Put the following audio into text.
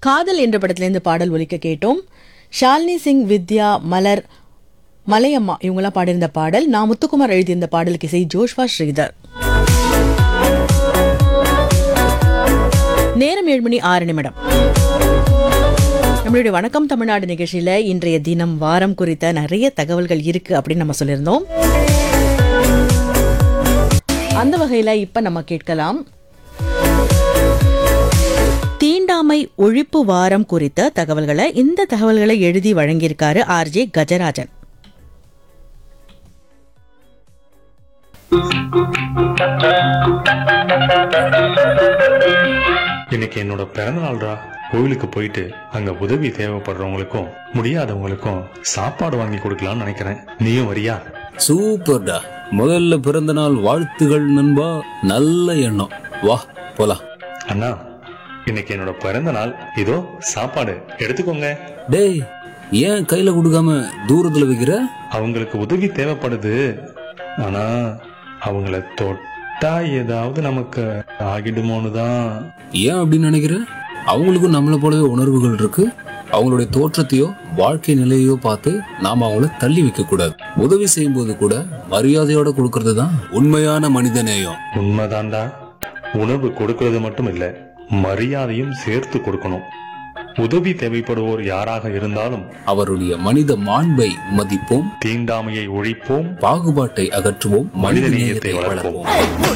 காதல் என்ற படத்திலிருந்து பாடல் ஒலிக்க கேட்டோம் ஷாலினி சிங் வித்யா மலர் மலையம்மா இவங்கெல்லாம் பாடியிருந்த பாடல் நான் முத்துக்குமார் எழுதியிருந்த பாடலுக்கு இசை ஜோஷ்வா ஸ்ரீதர் நேரம் ஏழு மணி ஆறு நிமிடம் நம்மளுடைய வணக்கம் தமிழ்நாடு நிகழ்ச்சியில இன்றைய தினம் வாரம் குறித்த நிறைய தகவல்கள் இருக்கு அப்படின்னு நம்ம சொல்லியிருந்தோம் அந்த வகையில இப்ப நம்ம கேட்கலாம் தீண்டாமை ஒழிப்பு வாரம் குறித்த தகவல்களை இந்த தகவல்களை எழுதி வழங்கியிருக்காரு ஆர்ஜே கஜராஜன் இன்னைக்கு என்னோட பிறந்த நாள்டா கோவிலுக்கு போயிட்டு அங்க உதவி தேவைப்படுறவங்களுக்கும் முடியாதவங்களுக்கும் சாப்பாடு வாங்கி கொடுக்கலாம்னு நினைக்கிறேன் நீயும் வரியா சூப்பர்டா முதல்ல பிறந்த நாள் வாழ்த்துகள் நண்பா நல்ல எண்ணம் வா போலாம் அண்ணா இன்னைக்கு என்னோட பிறந்த நாள் இதோ சாப்பாடு எடுத்துக்கோங்க டேய் ஏன் கையில கொடுக்காம தூரத்துல வைக்கிற அவங்களுக்கு உதவி தேவைப்படுது ஆனா அவங்கள தொட்டா ஏதாவது நமக்கு ஆகிடுமோன்னு தான் ஏன் அப்படின்னு நினைக்கிற அவங்களுக்கும் நம்மளை போலவே உணர்வுகள் இருக்கு அவங்களுடைய தோற்றத்தையோ வாழ்க்கை நிலையோ பார்த்து நாம அவங்கள தள்ளி வைக்க கூடாது உதவி செய்யும் போது கூட மரியாதையோட கொடுக்கறது தான் உண்மையான மனித நேயம் உண்மைதான்டா உணவு கொடுக்கறது மட்டும் இல்ல மரியாதையும் சேர்த்து கொடுக்கணும் உதவி தேவைப்படுவோர் யாராக இருந்தாலும் அவருடைய மனித மாண்பை மதிப்போம் தீண்டாமையை ஒழிப்போம் பாகுபாட்டை அகற்றுவோம் மனித மனித நேயத்தை நேயத்தை வளர்ப்போம். வளர்ப்போம்